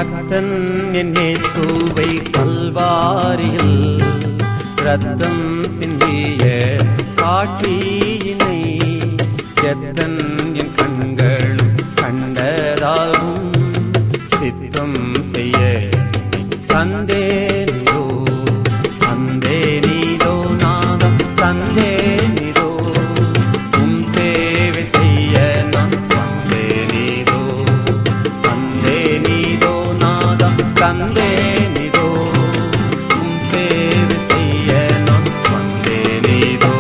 கர்த்தன் என் இயேசுவை கல்வாரியில் ரத்தம் சிந்திய காட்சியினை எத்தன் என் கண்களும் கண்டதாகும் சித்தம் செய்ய தந்தேனிதோ தந்தேனிதோ நாதம் தந்தேனிதோ உம் சேவை செய்ய நான் வந்தேனிதோ தந்தேனிதோ நாதம் தந்தேனிதோ உம் சேவை செய்ய நான் வந்தேனிதோ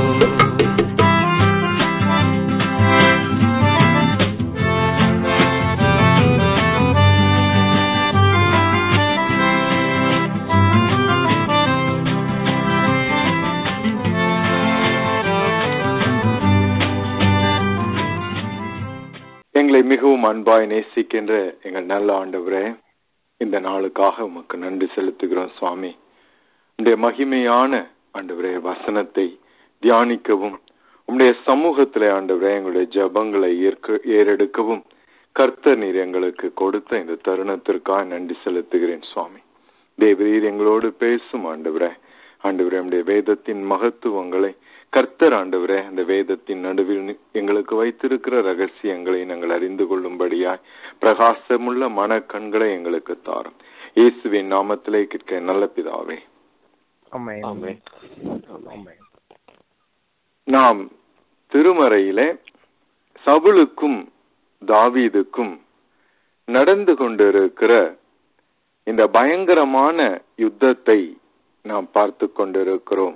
எங்களை மிகவும் அன்பாய் நேசிக்கின்ற எங்கள் நல்ல ஆண்டவரே இந்த நாளுக்காக உமக்கு நன்றி செலுத்துகிறோம் சுவாமி உடைய மகிமையான ஆண்டவரே வசனத்தை தியானிக்கவும் உம்முடைய சமூகத்திலே ஆண்டவரே எங்களுடைய ஜெபங்களை ஏற்க ஏறெடுக்கவும் கர்த்தர் நீர் எங்களுக்கு கொடுத்த இந்த தருணத்திற்காக நன்றி செலுத்துகிறேன் சுவாமி தேவரீர் எங்களோடு பேசும் ஆண்டவரே ஆண்டவரே நம்முடைய வேதத்தின் மகத்துவங்களை கர்த்தர் ஆண்டவரே அந்த வேதத்தின் நடுவில் நி- எங்களுக்கு வைத்திருக்கிற ரகசியங்களை நாங்கள் அறிந்து கொள்ளும்படியாய் பிரகாசமுள்ள மனக்கண்களை எங்களுக்கு தாரும் இயேசுவின் நாமத்திலே கேட்க நல்ல பிதாவே ஆமென் ஆமென். ஆமென் நாம் திருமறையிலே சவுலுக்கும் தாவீதுக்கும் நடந்து கொண்டிருக்கிற இந்த பயங்கரமான யுத்தத்தை நாம் பார்த்து கொண்டிருக்கிறோம்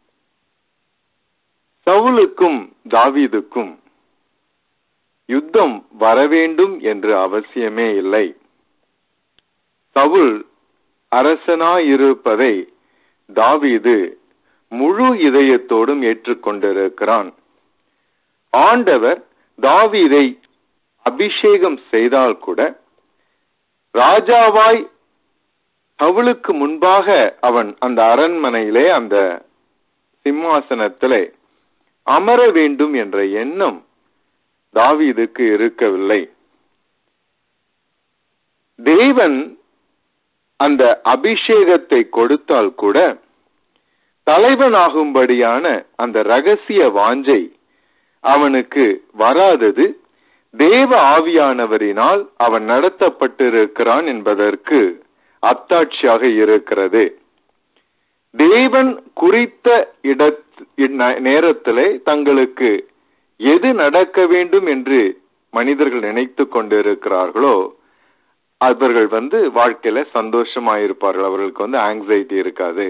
சவுலுக்கும் தாவீதுக்கும் யுத்தம் வரவேண்டும் என்று அவசியமே இல்லை சவுல் அரசனாயிருப்பதை தாவீது முழு இதயத்தோடும் ஏற்றுக்கொண்டிருக்கிறான் ஆண்டவர் தாவீதை அபிஷேகம் செய்தால் கூட ராஜாவாய் சவுலுக்கு முன்பாக அவன் அந்த அரண்மனையிலே அந்த சிம்மாசனத்திலே அமர வேண்டும் என்ற எண்ணம் தாவீதுக்கு இருக்கவில்லை தேவன் அந்த அபிஷேகத்தை கொடுத்தால் கூட தலைவனாகும்படியான அந்த ரகசிய வாஞ்சை அவனுக்கு வராதது தேவ ஆவியானவரினால் அவன் நடத்தப்பட்டிருக்கிறான் என்பதற்கு அத்தாட்சியாக இருக்கிறது தேவன் குறித்த இடத் இந்~ நேரத்திலே தங்களுக்கு எது நடக்க வேண்டும் என்று மனிதர்கள் நினைத்துக் கொண்டிருக்கிறார்களோ அவர்கள் வந்து வாழ்க்கையில சந்தோஷமாயிருப்பார்கள் அவர்களுக்கு வந்து ஆங்ஸைட்டி இருக்காது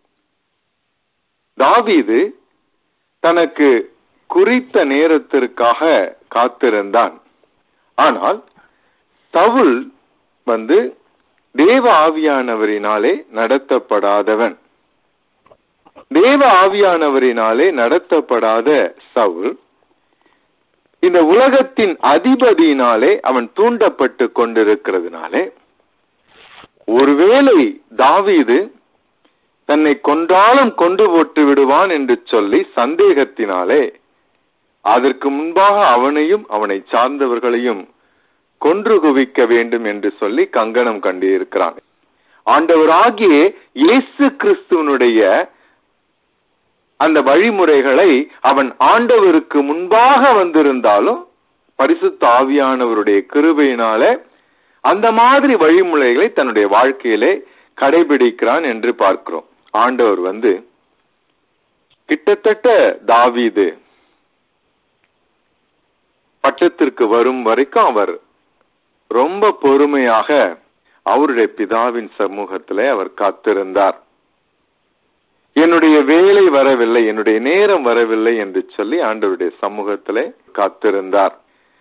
தாவீது தனக்கு குறித்த நேரத்திற்காக காத்திருந்தான் ஆனால் சவுல் வந்து தேவ ஆவியானவரினாலே நடத்தப்படாதவன் தேவ ஆவியானவரினாலே நடத்தப்படாத சவுல் இந்த உலகத்தின் அதிபதியினாலே அவன் தூண்டப்பட்டு கொண்டிருக்கிறதுனாலே ஒருவேளை தாவீது தன்னை கொன்றாலும் கொண்டு போட்டு விடுவான் என்று சொல்லி சந்தேகத்தினாலே அதற்கு முன்பாக அவனையும் அவனை சார்ந்தவர்களையும் கொன்று குவிக்க வேண்டும் என்று சொல்லி கங்கணம் கண்டிருக்கிறான் ஆண்டவராகிய இயேசு கிறிஸ்துவனுடைய அந்த வழிமுறைகளை அவன் ஆண்டவருக்கு முன்பாக வந்திருந்தாலும் பரிசுத்த ஆவியானவருடைய கிருபையினாலே அந்த மாதிரி வழிமுறைகளை தன்னுடைய வாழ்க்கையிலே கடைபிடிக்கிறான் என்று பார்க்கிறோம் ஆண்டவர் வந்து கிட்டத்தட்ட தாவீது பட்டத்திற்கு வரும் வரைக்கும் அவர் ரொம்ப பொறுமையாக அவருடைய பிதாவின் சமூகத்திலே அவர் காத்திருந்தார் என்னுடைய வேலை வரவில்லை என்னுடைய நேரம் வரவில்லை என்று சொல்லி ஆண்டவருடைய சமூகத்திலே காத்திருந்தார்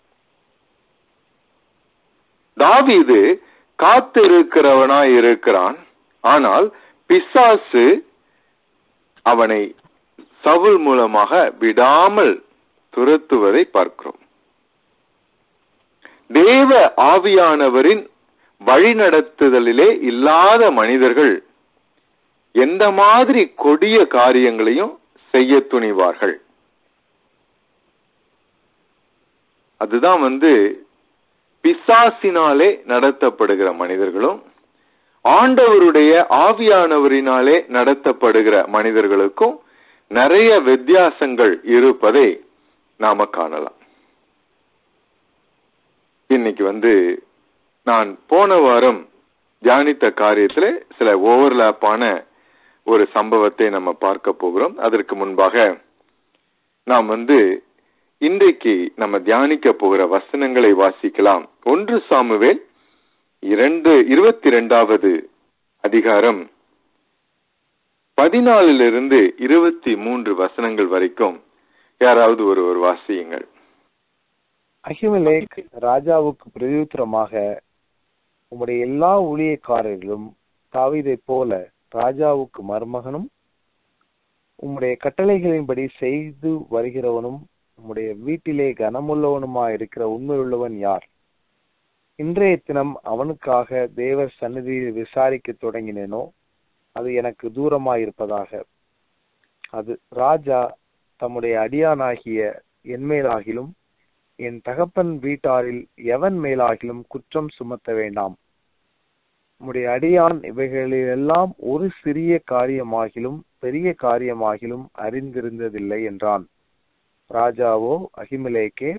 தாவீது காத்திருக்கிறவனாய் இருக்கிறான் ஆனால் பிசாசு அவனை சவுல் மூலமாக விடாமல் துரத்துவதை பார்க்கிறோம் தேவ ஆவியானவரின் வழிநடத்துதலிலே இல்லாத மனிதர்கள் எந்த மாதிரி கொடிய காரியங்களையும் செய்ய துணிவார்கள் அதுதான் வந்து பிசாசினாலே நடத்தப்படுகிற மனிதர்களும் ஆண்டவருடைய ஆவியானவரினாலே நடத்தப்படுகிற மனிதர்களுக்கும் நிறைய வித்தியாசங்கள் இருப்பதை நாம காணலாம் இன்னைக்கு வந்து நான் போன வாரம் தியானித்த காரியத்துல சில ஓவர்லாப்பான ஒரு சம்பவத்தை நம்ம பார்க்க போகிறோம் அதற்கு முன்பாக நாம் வந்து இன்றைக்கு நம்ம தியானிக்க போகிற வசனங்களை வாசிக்கலாம் ஒன்று சாமுவேல் இரண்டு இருபத்தி இரண்டாவது அதிகாரம் பதினாலிலிருந்து இருபத்தி மூன்று வசனங்கள் வரைக்கும் யாராவது ஒரு ஒரு வாசியுங்கள் அகிமலேக் ராஜாவுக்கு பிரதியுத்தரமாக உம்முடைய எல்லா ஊழியக்காரர்களும் தாவீதைப் போல ராஜாவுக்கு மருமகனும் உம்முடைய கட்டளைகளின்படி செய்து வருகிறவனும் உம்முடைய வீட்டிலே கனமுள்ளவனுமா இருக்கிற உண்மையுள்ளவன் யார் இன்றைய தினம் அவனுக்காக தேவர் சந்நிதியில் விசாரிக்க தொடங்கினேனோ அது எனக்கு தூரமாயிருப்பதாக அது ராஜா தம்முடைய அடியானாகிய என் மேலாகிலும் என் தகப்பன் வீட்டாரில் எவன் மேலாகிலும் குற்றம் சுமத்த வேண்டாம் உம்முடைய அடியான் இவைகளிலெல்லாம் ஒரு சிறிய காரியமாகிலும் பெரிய காரியமாகிலும் அறிந்திருந்ததில்லை என்றான் ராஜாவோ அகிமலேக்கே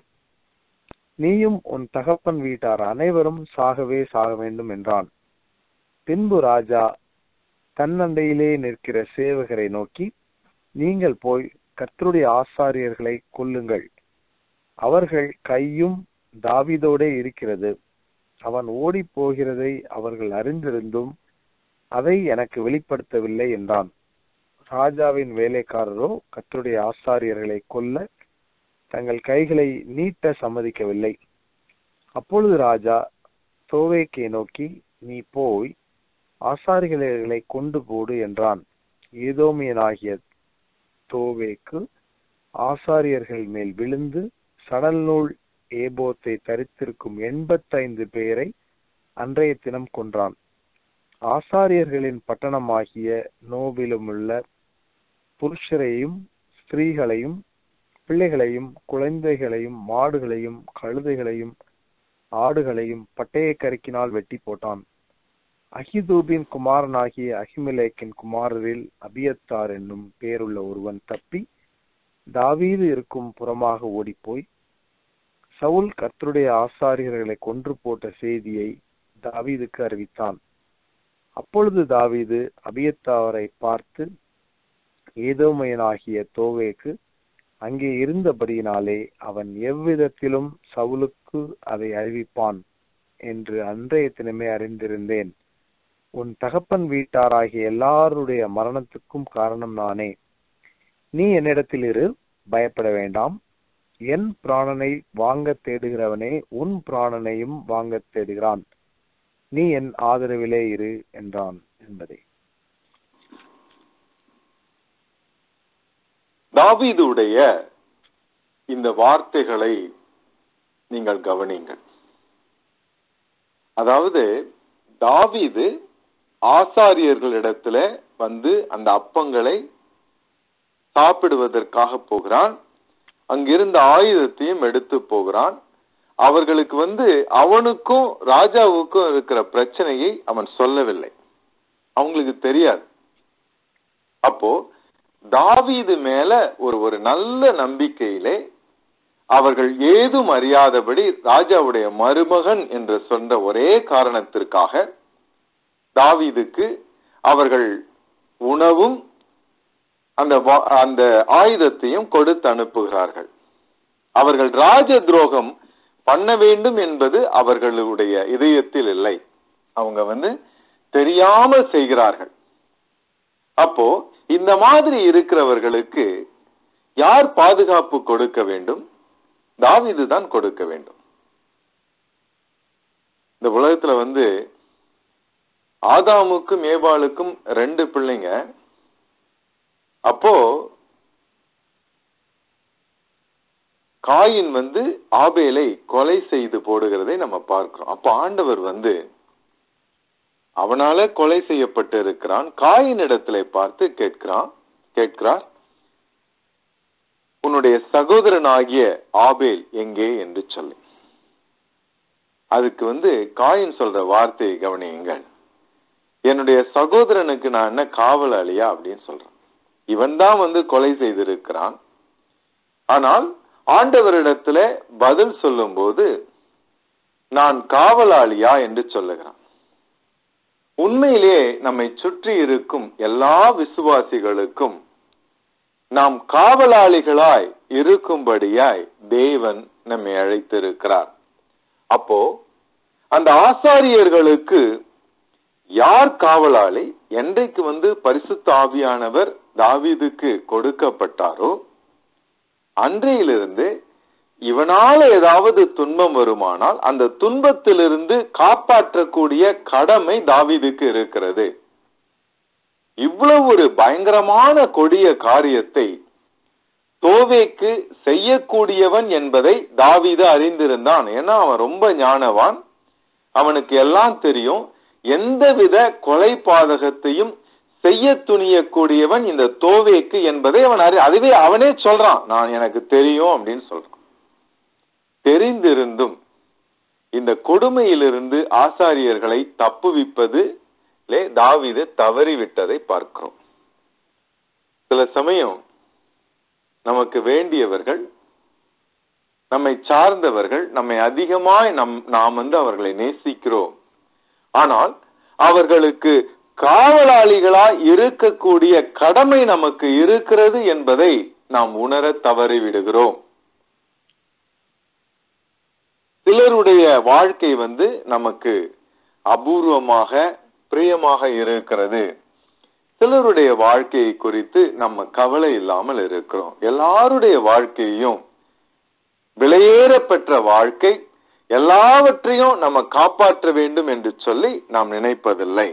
நீயும் உன் தகப்பன் வீட்டார் அனைவரும் சாகவே சாக வேண்டும் என்றான் பின்பு ராஜா தன்னண்டையிலே நிற்கிற சேவகரை நோக்கி நீங்கள் போய் கர்த்தருடைய ஆசாரியர்களை கொல்லுங்கள் அவர்கள் கையும் தாவீதோடே இருக்கிறது அவன் ஓடி போகிறதை அவர்கள் அறிந்திருந்தும் அதை எனக்கு வெளிப்படுத்தவில்லை என்றான் ராஜாவின் வேலைக்காரரோ கர்த்தருடைய ஆசாரியர்களை கொல்ல தங்கள் கைகளை நீட்ட சம்மதிக்கவில்லை அப்பொழுது ராஜா தோவேக்கை நோக்கி நீ போய் ஆசாரிகளை கொண்டு போடு என்றான் ஏதோமியனாகிய தோவேக்கு ஆசாரியர்கள் மேல் விழுந்து சணல் நூல் ஏபோத்தை தரித்திருக்கும் எண்பத்தைந்து பேரை அன்றைய தினம் கொன்றான் ஆசாரியர்களின் பட்டணமாகிய நோவிலுமுள்ள புருஷரையும் ஸ்திரீகளையும் பிள்ளைகளையும் குழந்தைகளையும் மாடுகளையும் கழுதைகளையும் ஆடுகளையும் பட்டய கருக்கினால் வெட்டி போட்டான் அகிதூபின் குமாரனாகிய அகிமிலேக்கின் குமாரரில் அபியத்தார் என்னும் பேருள்ள ஒருவன் தப்பி தாவீது இருக்கும் புறமாக ஓடிப்போய் சவுல் கர்த்தருடைய ஆசாரியர்களை கொன்று போட்ட செய்தியை தாவீதுக்கு அறிவித்தான் அப்பொழுது தாவீது அபியத்தாரை பார்த்து ஏதோமையனாகிய தோவேக்கு அங்கே இருந்தபடியினாலே அவன் எவ்விதத்திலும் சவுலுக்கு அதை அறிவிப்பான் என்று அன்றைய தினமே அறிந்திருந்தேன் உன் தகப்பன் வீட்டாராகிய எல்லாருடைய மரணத்துக்கும் காரணம் நானே நீ என்னிடத்தில் இரு பயப்பட வேண்டாம் என் பிராணனை வாங்க தேடுகிறவனே உன் பிராணனையும் வாங்க தேடுகிறான் நீ என் ஆதரவிலே இரு என்றான் என்பதை தாவீதுடைய இந்த வார்த்தைகளை நீங்கள் கவனிங்கள் அதாவது தாவீது ஆசாரியர்களிடத்துல வந்து அந்த அப்பங்களை சாப்பிடுவதற்காக போகிறான் அங்கிருந்த ஆயுதத்தையும் எடுத்து போகிறான் அவர்களுக்கு வந்து அவனுக்கும் ராஜாவுக்கும் இருக்கிற பிரச்சனையை அவன் சொல்லவில்லை அவங்களுக்கு தெரியாது அப்போ தாவீது மேல ஒரு ஒரு நல்ல நம்பிக்கையிலே அவர்கள் ஏதும் அறியாதபடி ராஜாவுடைய மருமகன் என்று சொன்ன ஒரே காரணத்திற்காக தாவீதுக்கு அவர்கள் உணவும் அந்த வா- அந்த ஆயுதத்தையும் கொடுத்து அனுப்புகிறார்கள் அவர்கள் ராஜ துரோகம் பண்ண வேண்டும் என்பது அவர்களுடைய இதயத்தில் இல்லை அவங்க வந்து தெரியாமல் செய்கிறார்கள் அப்போ இந்த மாதிரி இருக்கிறவர்களுக்கு யார் பாதுகாப்பு கொடுக்க வேண்டும் தாவீது தான் கொடுக்க வேண்டும் இந்த உலகத்துல வந்து ஆதாமுக்கும் ஏபாளுக்கும் ரெண்டு பிள்ளைங்க அப்போ காயின் வந்து ஆபேலை கொலை செய்து போடுகிறதை நம்ம பார்க்கிறோம் அப்போ ஆண்டவர் வந்து அவனால கொலை செய்யப்பட்டு இருக்கிறான் காயின் இடத்துல பார்த்து கேட்கிறான் கேட்கிறார் உன்னுடைய சகோதரனாகிய ஆபேல் எங்கே என்று சொல்லி அதுக்கு வந்து காயின் சொல்ற வார்த்தையை கவனியுங்கள் என்னுடைய சகோதரனுக்கு நான் என்ன காவலாளியா அப்படின்னு சொல்றேன் இவன் தான் வந்து கொலை செய்திருக்கிறான் ஆனால் ஆண்டவரிடத்துல பதில் சொல்லும்போது நான் காவலாளியா என்று சொல்லுகிறான் உண்மையிலே நம்மை சுற்றி இருக்கும் எல்லா விசுவாசிகளுக்கும் நாம் காவலாளிகளாய் இருக்கும்படியாய் தேவன் நம்மை அழைத்திருக்கிறார் அப்போ அந்த ஆசாரியர்களுக்கு யார் காவலாளி என்றைக்கு வந்து பரிசுத்த ஆவியானவர் தாவீதுக்கு கொடுக்கப்பட்டாரோ அன்றையிலிருந்து இவனால ஏதாவது துன்பம் வருமானால் அந்த துன்பத்திலிருந்து காப்பாற்றக்கூடிய கடமை தாவீதுக்கு இருக்கிறது இவ்வளவு ஒரு பயங்கரமான கொடிய காரியத்தை தோவேக்கு செய்யக்கூடியவன் என்பதை தாவீது அறிந்திருந்தான் ஏன்னா அவன் ரொம்ப ஞானவான் அவனுக்கு எல்லாம் தெரியும் எந்தவித கொலை பாதகத்தையும் செய்ய துணியக்கூடியவன் இந்த தோவேக்கு என்பதை அவன் அறி அதுவே அவனே சொல்றான் நான் எனக்கு தெரியும் அப்படின்னு சொல்றான் தெரிந்திருந்தும் இந்த கொடுமையிலிருந்து ஆசாரியர்களை தப்புவிப்பது தாவீது தவறிவிட்டதை பார்க்கிறோம் சில சமயம் நமக்கு வேண்டியவர்கள் நம்மை சார்ந்தவர்கள் நம்மை அதிகமாய் நம் நாம் வந்து அவர்களை நேசிக்கிறோம் ஆனால் அவர்களுக்கு காவலாளிகளாய் இருக்கக்கூடிய கடமை நமக்கு இருக்கிறது என்பதை நாம் உணர தவறிவிடுகிறோம் சிலருடைய வாழ்க்கை வந்து நமக்கு அபூர்வமாக பிரியமாக இருக்கிறது சிலருடைய வாழ்க்கையை குறித்து நம்ம கவலை இல்லாமல் இருக்கிறோம் எல்லாருடைய வாழ்க்கையும் விலையேற பெற்ற வாழ்க்கை எல்லாவற்றையும் நம்ம காப்பாற்ற வேண்டும் என்று சொல்லி நாம் நினைப்பதில்லை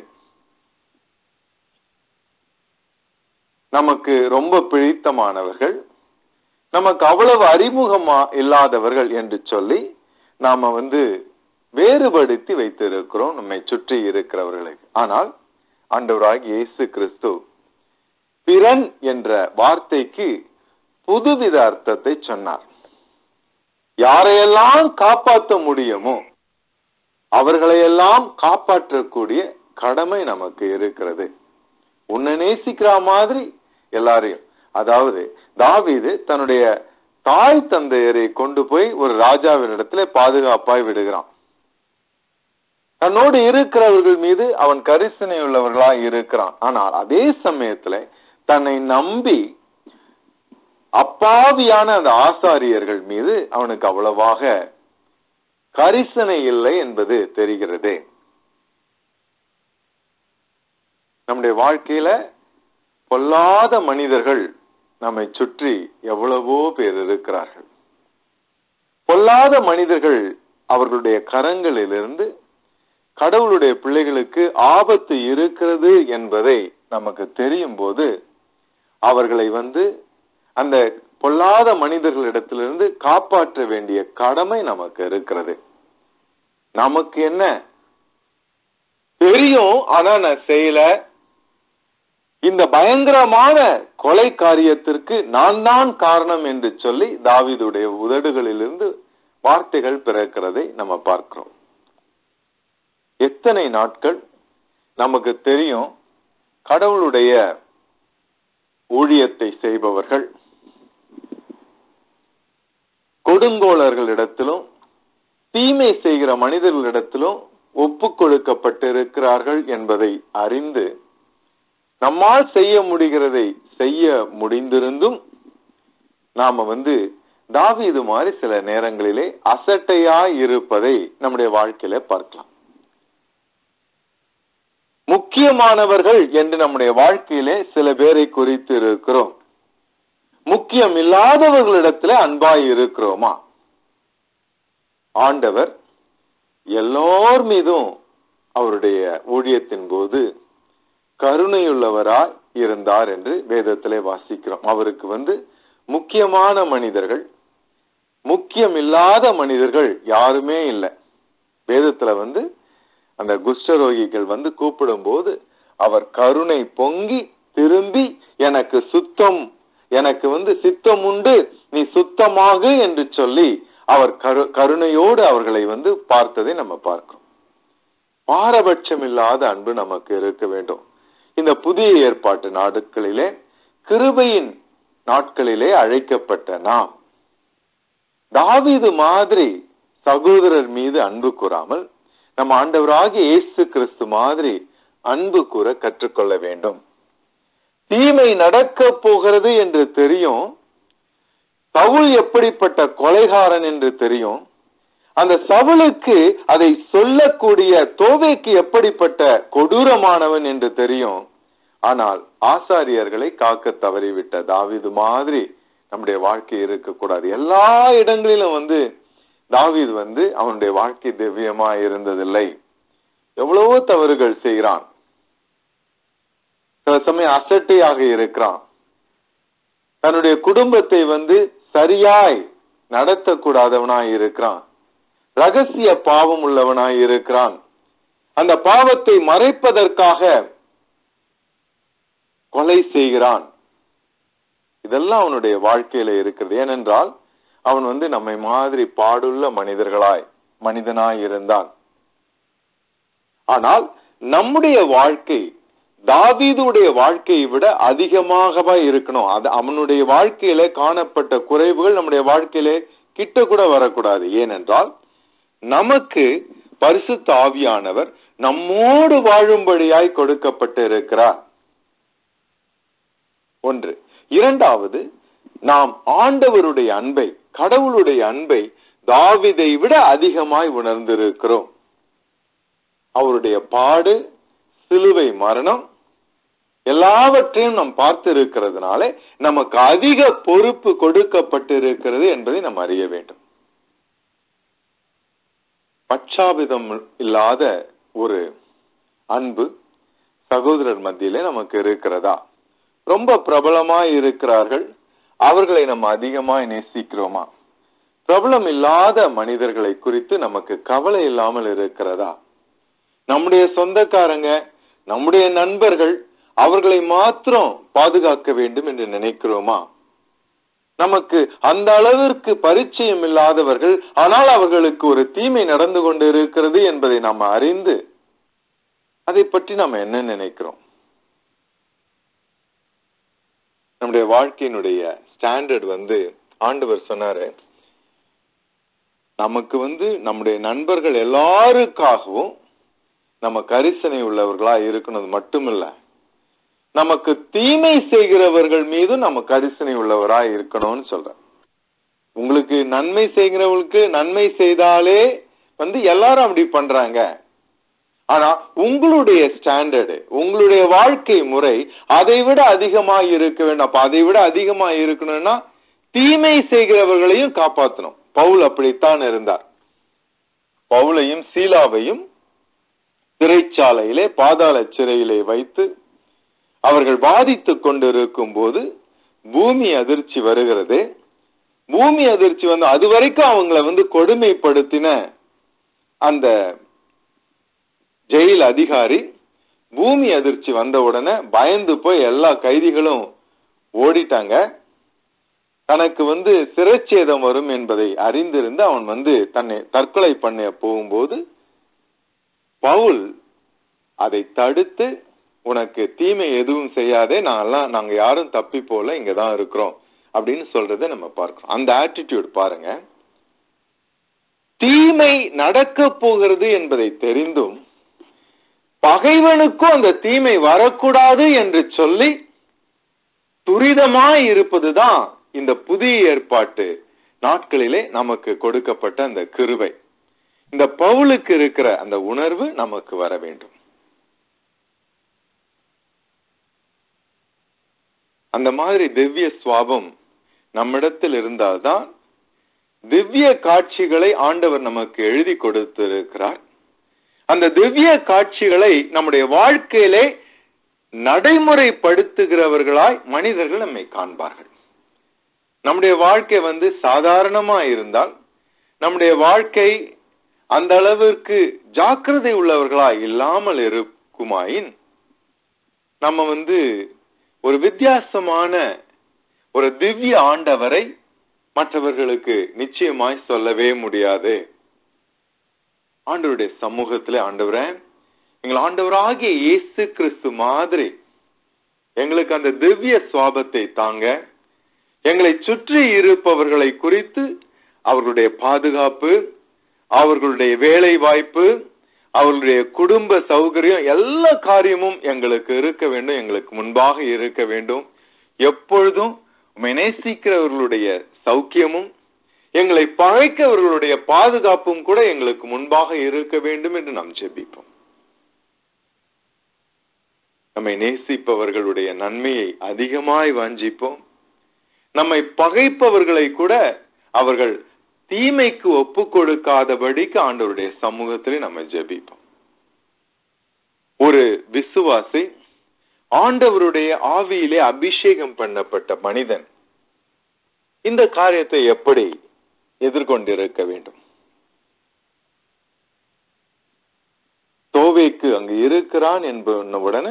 நமக்கு ரொம்ப பிடித்தமானவர்கள் நமக்கு அவ்வளவு அறிமுகமா இல்லாதவர்கள் என்று சொல்லி நாம வந்து வேறுபடுத்தி வைத்திருக்கிறோம் நம்மை சுற்றி இருக்கிறவர்களுக்கு ஆனால் ஆண்டவராக இயேசு கிறிஸ்து பிறன் என்ற வார்த்தைக்கு புதுவித அர்த்தத்தை சொன்னார் யாரையெல்லாம் காப்பாற்ற முடியுமோ அவர்களையெல்லாம் காப்பாற்றக்கூடிய கடமை நமக்கு இருக்கிறது உன்னை நேசிக்கிற மாதிரி எல்லாரையும் அதாவது தாவீது தன்னுடைய தாய் தந்தையரை கொண்டு போய் ஒரு ராஜாவின் இடத்துல பாதுகாப்பாய் விடுகிறான் தன்னோடு இருக்கிறவர்கள் மீது அவன் கரிசனை உள்ளவர்களா இருக்கிறான் ஆனால் அதே சமயத்துல தன்னை நம்பி அப்பாவியான அந்த ஆசாரியர்கள் மீது அவனுக்கு அவ்வளவாக கரிசனை இல்லை என்பது தெரிகிறது நம்முடைய வாழ்க்கையில பொல்லாத மனிதர்கள் நம்மை சுற்றி எவ்வளவோ பேர் இருக்கிறார்கள் பொல்லாத மனிதர்கள் அவர்களுடைய கரங்களிலிருந்து கடவுளுடைய பிள்ளைகளுக்கு ஆபத்து இருக்கிறது என்பதை நமக்கு தெரியும் போது அவர்களை வந்து அந்த பொல்லாத மனிதர்களிடத்திலிருந்து காப்பாற்ற வேண்டிய கடமை நமக்கு இருக்கிறது நமக்கு என்ன தெரியும் ஆனா நான் செய்யல இந்த பயங்கரமான கொலை காரியத்திற்கு நான் தான் காரணம் என்று சொல்லி தாவிதுடைய உதடுகளிலிருந்து வார்த்தைகள் பிறக்கிறதை நம்ம பார்க்கிறோம் எத்தனை நாட்கள் நமக்கு தெரியும் கடவுளுடைய ஊழியத்தை செய்பவர்கள் கொடுங்கோளர்களிடத்திலும் தீமை செய்கிற மனிதர்களிடத்திலும் ஒப்பு கொடுக்கப்பட்டிருக்கிறார்கள் என்பதை அறிந்து நம்மால் செய்ய முடிகிறதை செய்ய முடிந்திருந்தும் நாம வந்து தாவீது மாதிரி சில நேரங்களிலே அசட்டையாய் இருப்பதை நம்முடைய வாழ்க்கையில பார்க்கலாம் முக்கியமானவர்கள் என்று நம்முடைய வாழ்க்கையிலே சில பேரை குறித்து இருக்கிறோம் முக்கியம் இல்லாதவர்களிடத்துல அன்பாய் இருக்கிறோமா ஆண்டவர் எல்லோர் மீதும் அவருடைய ஊழியத்தின் போது கருணையுள்ளவராய் இருந்தார் என்று வேதத்திலே வாசிக்கிறோம் அவருக்கு வந்து முக்கியமான மனிதர்கள் முக்கியம் இல்லாத மனிதர்கள் யாருமே இல்லை வேதத்துல வந்து அந்த குஷ்டரோகிகள் வந்து கூப்பிடும் போது அவர் கருணை பொங்கி திரும்பி எனக்கு சுத்தம் எனக்கு வந்து சித்தம் உண்டு நீ சுத்தமாகு என்று சொல்லி அவர் கரு கருணையோடு அவர்களை வந்து பார்த்ததை நம்ம பார்க்கிறோம் பாரபட்சம் இல்லாத அன்பு நமக்கு இருக்க வேண்டும் இந்த புதிய ஏற்பாட்டு நாட்களிலே கிருபையின் நாட்களிலே அழைக்கப்பட்ட நாம் தாவீது மாதிரி சகோதரர் மீது அன்பு கூறாமல் நம்ம ஆண்டவராகிய இயேசு கிறிஸ்து மாதிரி அன்பு கூற கற்றுக்கொள்ள வேண்டும் தீமை நடக்க போகிறது என்று தெரியும் சவுல் எப்படிப்பட்ட கொலைகாரன் என்று தெரியும் அந்த சவுலுக்கு அதை சொல்லக்கூடிய தோவைக்கு எப்படிப்பட்ட கொடூரமானவன் என்று தெரியும் ஆனால் ஆசாரியர்களை காக்க தவறிவிட்ட தாவீது மாதிரி நம்முடைய வாழ்க்கை இருக்கக்கூடாது எல்லா இடங்களிலும் வந்து தாவீது வந்து அவனுடைய வாழ்க்கை திவ்யமா இருந்ததில்லை எவ்வளவோ தவறுகள் செய்கிறான் சில சமயம் அசட்டையாக இருக்கிறான் தன்னுடைய குடும்பத்தை வந்து சரியாய் நடத்தக்கூடாதவனாய் இருக்கிறான் ரகசிய பாவம் உள்ளவனாய் இருக்கிறான் அந்த பாவத்தை மறைப்பதற்காக கொலை செய்கிறான் இதெல்லாம் அவனுடைய வாழ்க்கையில இருக்கிறது ஏனென்றால் அவன் வந்து நம்மை மாதிரி பாடுள்ள மனிதர்களாய் மனிதனாய் இருந்தான் ஆனால் நம்முடைய வாழ்க்கை தாவீதுடைய வாழ்க்கையை விட அதிகமாகவா இருக்கணும் அது அவனுடைய வாழ்க்கையில காணப்பட்ட குறைவுகள் நம்முடைய வாழ்க்கையிலே கிட்ட கூட வரக்கூடாது ஏனென்றால் நமக்கு பரிசுத்த ஆவியானவர் நம்மோடு வாழும்படியாய் கொடுக்கப்பட்டு இருக்கிறார் ஒன்று இரண்டாவது நாம் ஆண்டவருடைய அன்பை கடவுளுடைய அன்பை தாவிதை விட அதிகமாய் உணர்ந்திருக்கிறோம் அவருடைய பாடு சிலுவை மரணம் எல்லாவற்றையும் நாம் பார்த்து இருக்கிறதுனால நமக்கு அதிக பொறுப்பு கொடுக்கப்பட்டிருக்கிறது என்பதை நாம் அறிய வேண்டும் பட்சாபிதம் இல்லாத ஒரு அன்பு சகோதரர் மத்தியிலே நமக்கு இருக்கிறதா ரொம்ப பிரபலமாய் இருக்கிறார்கள் அவர்களை நம்ம அதிகமாய் நேசிக்கிறோமா பிரபலம் இல்லாத மனிதர்களை குறித்து நமக்கு கவலை இல்லாமல் இருக்கிறதா நம்முடைய சொந்தக்காரங்க நம்முடைய நண்பர்கள் அவர்களை மாத்திரம் பாதுகாக்க வேண்டும் என்று நினைக்கிறோமா நமக்கு அந்த அளவிற்கு பரிச்சயம் இல்லாதவர்கள் ஆனால் அவர்களுக்கு ஒரு தீமை நடந்து கொண்டு இருக்கிறது என்பதை நாம் அறிந்து அதை பற்றி நாம் என்ன நினைக்கிறோம் நம்முடைய வாழ்க்கையினுடைய ஸ்டாண்டர்ட் வந்து ஆண்டவர் சொன்னாரு நமக்கு வந்து நம்முடைய நண்பர்கள் எல்லாருக்காகவும் நம்ம கரிசனை உள்ளவர்களா இருக்கணும் மட்டுமில்ல நமக்கு தீமை செய்கிறவர்கள் மீதும் நம்ம கரிசனை உள்ளவரா இருக்கணும்னு சொல்றேன் உங்களுக்கு நன்மை செய்கிறவங்களுக்கு நன்மை செய்தாலே வந்து எல்லாரும் அப்படி பண்றாங்க ஆனா உங்களுடைய ஸ்டாண்டர்டு உங்களுடைய வாழ்க்கை முறை அதை விட அதிகமா இருக்க வேண்டும் அப்ப அதை விட அதிகமா இருக்கணும்னா தீமை செய்கிறவர்களையும் காப்பாற்றணும் பவுல் அப்படித்தான் இருந்தார் பவுலையும் சீலாவையும் சிறைச்சாலையிலே பாதாள சிறையிலே வைத்து அவர்கள் பாதித்துக் கொண்டிருக்கும் போது பூமி அதிர்ச்சி வருகிறது பூமி அதிர்ச்சி வந்து அது வரைக்கும் அவங்கள வந்து கொடுமைப்படுத்தின அந்த ஜெயில் அதிகாரி பூமி அதிர்ச்சி வந்த உடனே பயந்து போய் எல்லா கைதிகளும் ஓடிட்டாங்க தனக்கு வந்து சிறைச்சேதம் வரும் என்பதை அறிந்திருந்து அவன் வந்து தன்னை தற்கொலை பண்ண போகும்போது பவுல் அதை தடுத்து உனக்கு தீமை எதுவும் செய்யாதே நாங்கெல்லாம் நாங்க யாரும் தப்பி போல இங்கதான் இருக்கிறோம் அப்படின்னு சொல்றதை நம்ம பார்க்கிறோம் அந்த ஆட்டிடியூட் பாருங்க தீமை நடக்க போகிறது என்பதை தெரிந்தும் பகைவனுக்கும் அந்த தீமை வரக்கூடாது என்று சொல்லி துரிதமாய் இருப்பதுதான் இந்த புதிய ஏற்பாட்டு நாட்களிலே நமக்கு கொடுக்கப்பட்ட அந்த கிருவை இந்த பவுலுக்கு இருக்கிற அந்த உணர்வு நமக்கு வர வேண்டும் அந்த மாதிரி திவ்ய சுவாபம் நம்மிடத்தில் இருந்தால்தான் திவ்ய காட்சிகளை ஆண்டவர் நமக்கு எழுதி கொடுத்திருக்கிறார் அந்த திவ்ய காட்சிகளை நம்முடைய வாழ்க்கையிலே நடைமுறைப்படுத்துகிறவர்களாய் மனிதர்கள் நம்மை காண்பார்கள் நம்முடைய வாழ்க்கை வந்து சாதாரணமா இருந்தால் நம்முடைய வாழ்க்கை அந்த அளவிற்கு ஜாக்கிரதை உள்ளவர்களா இல்லாமல் இருக்குமாயின் நம்ம வந்து ஒரு வித்தியாசமான ஒரு திவ்ய ஆண்டவரை மற்றவர்களுக்கு நிச்சயமாய் சொல்லவே முடியாது ஆண்டவருடைய சமூகத்துல ஆண்டவரே எங்கள் ஆண்டவராகிய இயேசு கிறிஸ்து மாதிரி எங்களுக்கு அந்த திவ்ய சுவாபத்தை தாங்க எங்களை சுற்றி இருப்பவர்களை குறித்து அவர்களுடைய பாதுகாப்பு அவர்களுடைய வேலை வாய்ப்பு அவர்களுடைய குடும்ப சௌகரியம் எல்லா காரியமும் எங்களுக்கு இருக்க வேண்டும் எங்களுக்கு முன்பாக இருக்க வேண்டும் எப்பொழுதும் உம்மை நேசிக்கிறவர்களுடைய சௌக்கியமும் எங்களை பழைக்கவர்களுடைய பாதுகாப்பும் கூட எங்களுக்கு முன்பாக இருக்க வேண்டும் என்று நாம் ஜெபிப்போம் நம்மை நேசிப்பவர்களுடைய நன்மையை அதிகமாய் வாஞ்சிப்போம் நம்மை பகைப்பவர்களை கூட அவர்கள் தீமைக்கு ஒப்பு கொடுக்காதபடிக்கு ஆண்டவருடைய சமூகத்திலே நம்ம ஜெபிப்போம் ஒரு விசுவாசி ஆண்டவருடைய ஆவியிலே அபிஷேகம் பண்ணப்பட்ட மனிதன் இந்த காரியத்தை எப்படி எதிர்கொண்டிருக்க வேண்டும் தோவேக்கு அங்கு இருக்கிறான் என்பன உடனே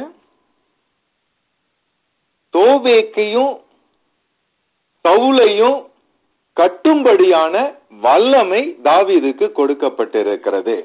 தோவேக்கையும் சவுலையும் கட்டும்படியான வல்லமை தாவீதுக்கு கொடுக்கப்பட்டிருக்கிறது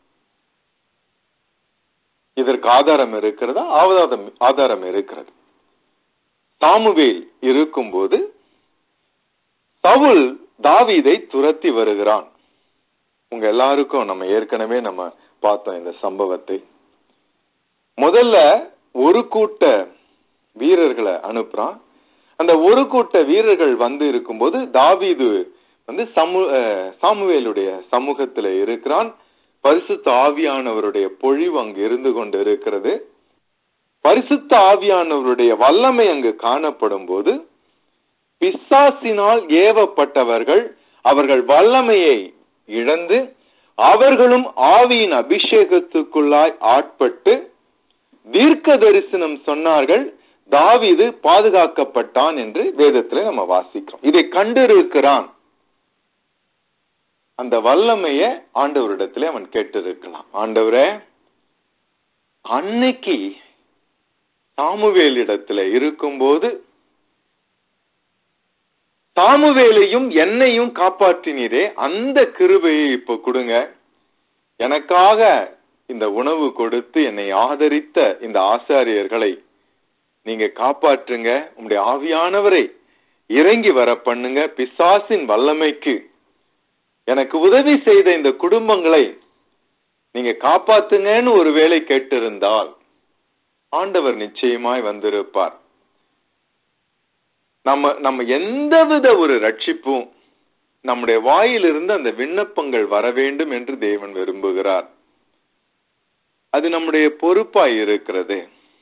இதற்கு ஆதாரம் இருக்கிறதா ஆதாரம் ஆதாரம் இருக்கிறது சாமுவேல் இருக்கும்போது சவுல் தாவீதை துரத்தி வருகிறான் உங்க எல்லாருக்கும் நம்ம ஏற்கனவே நம்ம பார்த்தோம் இந்த சம்பவத்தை முதல்ல ஒரு கூட்ட வீரர்களை அனுப்புறான் அந்த ஒரு கூட்ட வீரர்கள் வந்து இருக்கும்போது தாவீது வந்து சமு அஹ், சாமுவேலுடைய சமூகத்துல இருக்கிறான் பரிசுத்த ஆவியானவருடைய பொழிவு அங்கு இருந்து கொண்டு இருக்கிறது பரிசுத்த ஆவியானவருடைய வல்லமை அங்கு காணப்படும் போது பிசாசினால் ஏவப்பட்டவர்கள் அவர்கள் வல்லமையை இழந்து அவர்களும் ஆவியின் அபிஷேகத்துக்குள்ளாய் ஆட்பட்டு தீர்க்க தரிசனம் சொன்னார்கள் தாவீது பாதுகாக்கப்பட்டான் என்று வேதத்துல நம்ம வாசிக்கிறோம் இதை கண்டிருக்கிறான் அந்த வல்லமைய ஆண்டவரிடத்திலே அவன் கேட்டிருக்கலாம் ஆண்டவரே அன்னைக்கு சாமுவேலிடத்துல இருக்கும்போது சாமுவேலையும் என்னையும் காப்பாற்றினீரே அந்த கிருபையை இப்ப கொடுங்க எனக்காக இந்த உணவு கொடுத்து என்னை ஆதரித்த இந்த ஆசாரியர்களை நீங்க காப்பாற்றுங்க உங்களுடைய ஆவியானவரை இறங்கி வர பண்ணுங்க பிசாசின் வல்லமைக்கு எனக்கு உதவி செய்த இந்த குடும்பங்களை நீங்க காப்பாத்துங்கன்னு ஒருவேளை கேட்டிருந்தால் ஆண்டவர் நிச்சயமாய் வந்திருப்பார் நம்ம நம்ம எந்தவித ஒரு ரட்சிப்பும் நம்முடைய வாயிலிருந்து அந்த விண்ணப்பங்கள் வர வேண்டும் என்று தேவன் விரும்புகிறார் அது நம்முடைய பொறுப்பாய் இருக்கிறது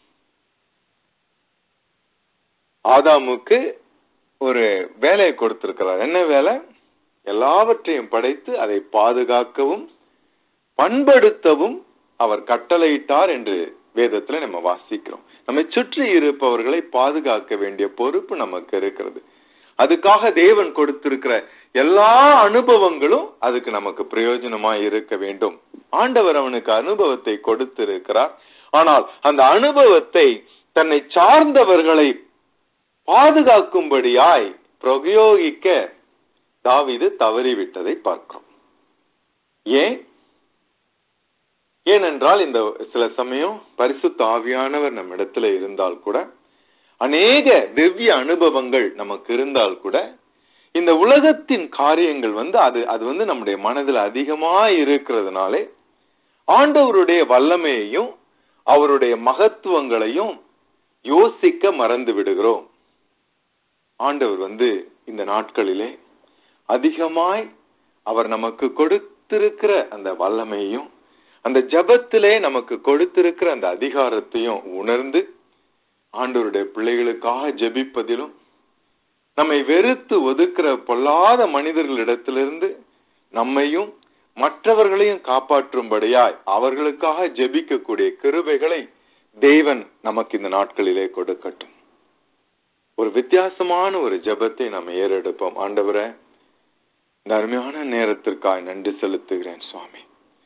ஆதாமுக்கு ஒரு வேலையை கொடுத்திருக்கிறார் என்ன வேலை எல்லாவற்றையும் படைத்து அதை பாதுகாக்கவும் பண்படுத்தவும் அவர் கட்டளையிட்டார் என்று வேதத்துல நம்ம வாசிக்கிறோம் நம்மை சுற்றி இருப்பவர்களை பாதுகாக்க வேண்டிய பொறுப்பு நமக்கு இருக்கிறது அதுக்காக தேவன் கொடுத்திருக்கிற எல்லா அனுபவங்களும் அதுக்கு நமக்கு பிரயோஜனமா இருக்க வேண்டும் ஆண்டவர் அவனுக்கு அனுபவத்தை கொடுத்திருக்கிறார் ஆனால் அந்த அனுபவத்தை தன்னை சார்ந்தவர்களை பாதுகாக்கும்படியாய் பிரயோகிக்க தாவீது தவறிவிட்டதை பார்க்கிறோம் ஏன் ஏனென்றால் இந்த சில சமயம் பரிசுத்த ஆவியானவர் நம்ம இடத்துல இருந்தால் கூட அநேக திவ்ய அனுபவங்கள் நமக்கு இருந்தால் கூட இந்த உலகத்தின் காரியங்கள் வந்து அது அது வந்து நம்முடைய மனதில் அதிகமா இருக்கிறதுனாலே ஆண்டவருடைய வல்லமையையும் அவருடைய மகத்துவங்களையும் யோசிக்க மறந்து விடுகிறோம் ஆண்டவர் வந்து இந்த நாட்களிலே அதிகமாய் அவர் நமக்கு கொடுத்திருக்கிற அந்த வல்லமையையும் அந்த ஜபத்திலே நமக்கு கொடுத்திருக்கிற அந்த அதிகாரத்தையும் உணர்ந்து ஆண்டவருடைய பிள்ளைகளுக்காக ஜெபிப்பதிலும் நம்மை வெறுத்து ஒதுக்குற பொல்லாத மனிதர்களிடத்திலிருந்து நம்மையும் மற்றவர்களையும் காப்பாற்றும்படியாய் அவர்களுக்காக ஜெபிக்கக்கூடிய கிருபைகளை தேவன் நமக்கு இந்த நாட்களிலே கொடுக்கட்டும் ஒரு வித்தியாசமான ஒரு ஜெபத்தை நாம் ஏறெடுப்போம் ஆண்டவரே இந்த அருமையான நேரத்திற்காக நன்றி செலுத்துகிறேன் சுவாமி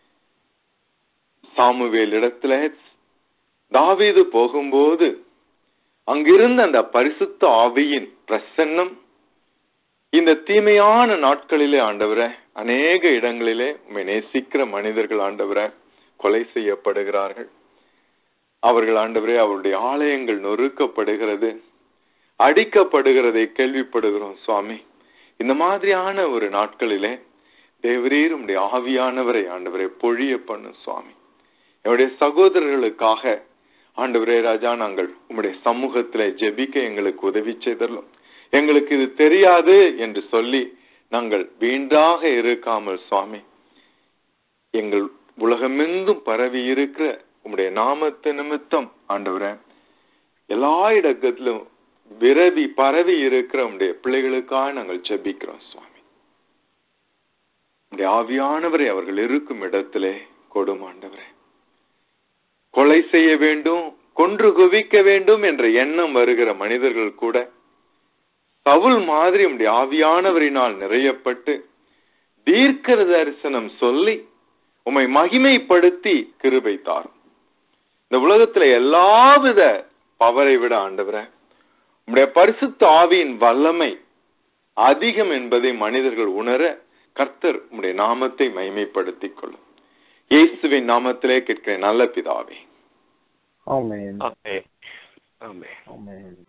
சாமுவேல் இடத்துல தாவீது போகும்போது அங்கிருந்த அந்த பரிசுத்த ஆவியின் பிரசன்னம் இந்த தீமையான நாட்களிலே ஆண்டவரே அநேக இடங்களிலே உம்மை நேசிக்கிற மனிதர்கள் ஆண்டவரே கொலை செய்யப்படுகிறார்கள் அவர்கள் ஆண்டவரே அவருடைய ஆலயங்கள் நொறுக்கப்படுகிறது அடிக்கப்படுகிறதை கேள்விப்படுகிறோம் சுவாமி இந்த மாதிரியான ஒரு நாட்களிலே தேவரீர் உம்முடைய ஆவியானவரை ஆண்டவரை பொழிய பண்ணும் சுவாமி என்னுடைய சகோதரர்களுக்காக ஆண்டவரே ராஜா நாங்கள் உம்முடைய சமூகத்திலே ஜெபிக்க எங்களுக்கு உதவி செய்தரலும் எங்களுக்கு இது தெரியாது என்று சொல்லி நாங்கள் வீண்டாக இருக்காமல் சுவாமி எங்கள் உலகமெங்கும் பரவி இருக்கிற உம்முடைய நாமத்து நிமித்தம் ஆண்டவரே எல்லா இடத்திலும் விரவி பரவி இருக்கிற உம்முடைய பிள்ளைகளுக்காக நாங்கள் ஜெபிக்கிறோம் சுவாமி உம்முடைய ஆவியானவரை அவர்கள் இருக்கும் இடத்திலே கொடும் ஆண்டவரே கொலை செய்ய வேண்டும் கொன்று குவிக்க வேண்டும் என்ற எண்ணம் வருகிற மனிதர்கள் கூட சவுல் மாதிரி உம்முடைய ஆவியானவரினால் நிறையப்பட்டு தீர்க்க தரிசனம் சொல்லி உம்மை மகிமைப்படுத்தி கிருபை தாரும் இந்த உலகத்துல எல்லாவித பவரை விட ஆண்டவரே உம்முடைய பரிசுத்த ஆவியின் வல்லமை அதிகம் என்பதை மனிதர்கள் உணர கர்த்தர் உம்முடைய நாமத்தை மகிமைப்படுத்திக் கொள்ளும் இயேசுவின் நாமத்திலே கேட்கிறேன் நல்ல பிதாவே ஆமென் ஆமென் ஆமென் ஆமென்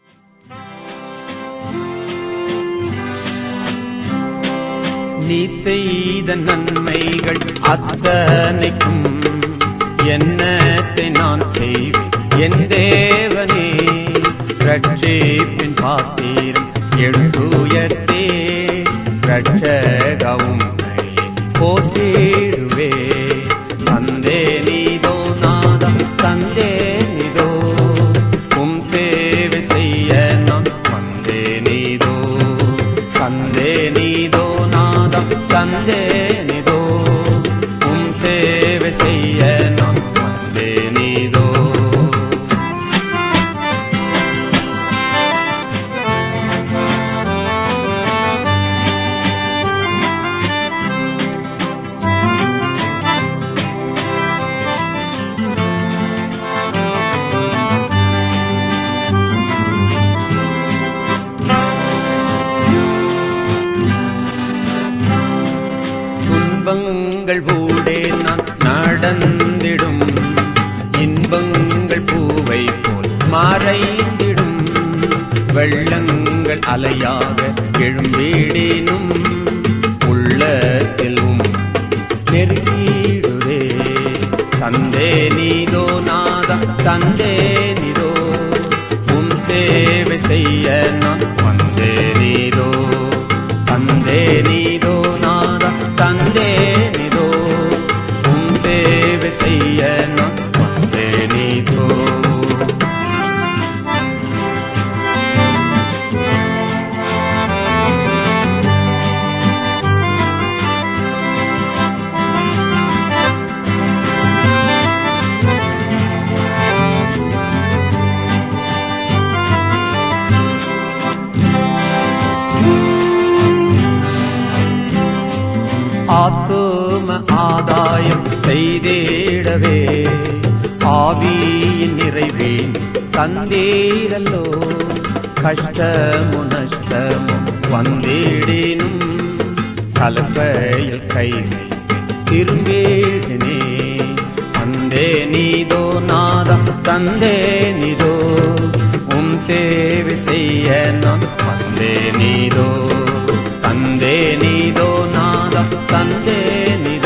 நீ செய்த நன்மைகள் அத்தனைக்கும் என்னத்தை நான் செய்வேன் என் தேவனே ரட்சிப்பின் பாத்திரம் எழுந்துயர்த்தே ரட்சகவும் போட்டிடுவே தந்தே நீதோ நாதம் தந்தே நீதோ உம் சேவை செய்ய நான் வந்தே நீதோ தந்தே நீதோ நாதம் தந்தே நீதோ உம் சேவை செய்ய நான் வந்தே நீதோ துன்பங்கள் ஊடே நான் நடந்திடும் இன்பங்கள் பூவை போல் மறைந்திடும் வெள்ளங்கள் அலையாக எழும்பிடினும் உள்ளத்தில் உம் நெருங்கிடுதே தந்தே நீதோ நாதம் தந்தே நீதோ உம் சேவை செய்ய நான் வந்தே நீதோ தந்தே நீதோ நாதம் தந்தே நீதோ உம் சேவை செய்ய நான் வந்தே நீதோ ஆத்தும ஆதாயம் செய்திடவே ஆவியின் நிறைவேன் தந்தீரல்லோ கஷ்டமும் நஷ்டமும் வந்திடினும் கலப்பையில் கை திரும்பிடினே தந்தே நீதோ நாதம் தந்தே நீதோ உம் சேவை செய்ய நான் வந்தே நீதோ தந்தே நீதோ நாதம் தந்தே நீதோ